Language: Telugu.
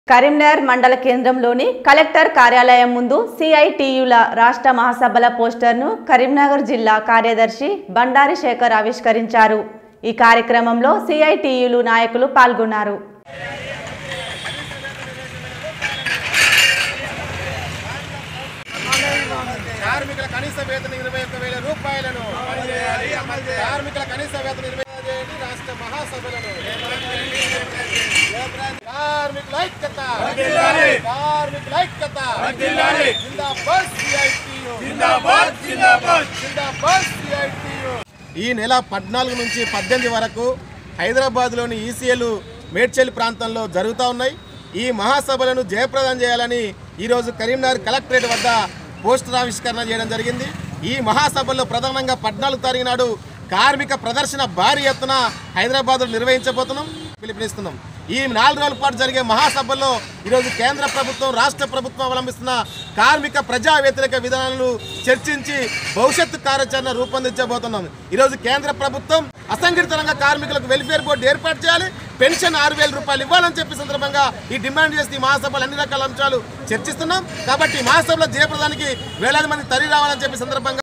కరీంనగర్ మండల కేంద్రంలోని కలెక్టర్ కార్యాలయం ముందు సిఐటియుల రాష్ట్ర మహాసభల పోస్టర్ను కరీంనగర్ జిల్లా కార్యదర్శి బండారి శేఖర్ ఆవిష్కరించారు ఈ కార్యక్రమంలో సిఐటియులు నాయకులు పాల్గొన్నారు కార్మికుల కనీస వేతన ఇరవై ఒక్క వేల రూపాయలను కార్మికుల కనీస వేతన ఇరవై ఐదు రాష్ట్ర మహాసభలను కార్మికుల ఐక్యత కార్మికుల ఐక్యత జిందాబాద్ CITU. జిందాబాద్ CITU. ఈ నెల పద్నాలుగు నుంచి పద్దెనిమిది వరకు హైదరాబాద్లోని ఈసీఎల్ మేడ్చల్ ప్రాంతంలో జరుగుతూ ఉన్నాయి ఈ మహాసభలను జయప్రదం చేయాలని ఈరోజు కరీంనగర్ కలెక్టరేట్ వద్ద పోస్టర్ ఆవిష్కరణ చేయడం జరిగింది ఈ మహాసభల్లో ప్రధానంగా పద్నాలుగు తారీఖు నాడు కార్మిక ప్రదర్శన భారీ ఎత్తున హైదరాబాద్లో నిర్వహించబోతున్నాం పిలుపునిస్తున్నాం ఈ నాలుగు రోజుల పాటు జరిగే మహాసభల్లో ఈరోజు కేంద్ర ప్రభుత్వం రాష్ట్ర ప్రభుత్వం అవలంబిస్తున్న కార్మిక ప్రజా వ్యతిరేక విధానాలను చర్చించి భవిష్యత్తు కార్యాచరణ రూపొందించబోతున్నాం ఈరోజు కేంద్ర ప్రభుత్వం అసంఘటిత రంగ కార్మికులకు వెల్ఫేర్ బోర్డు ఏర్పాటు చేయాలి పెన్షన్ ఆరు వేల రూపాయలు ఇవ్వాలని చెప్పి సందర్భంగా ఈ డిమాండ్ చేసి ఈ మహాసభలు అన్ని రకాల అంశాలు చర్చిస్తున్నాం కాబట్టి ఈ మహాసభలో జయప్రదానికి వేలాది మంది తరలి రావాలని చెప్పి సందర్భంగా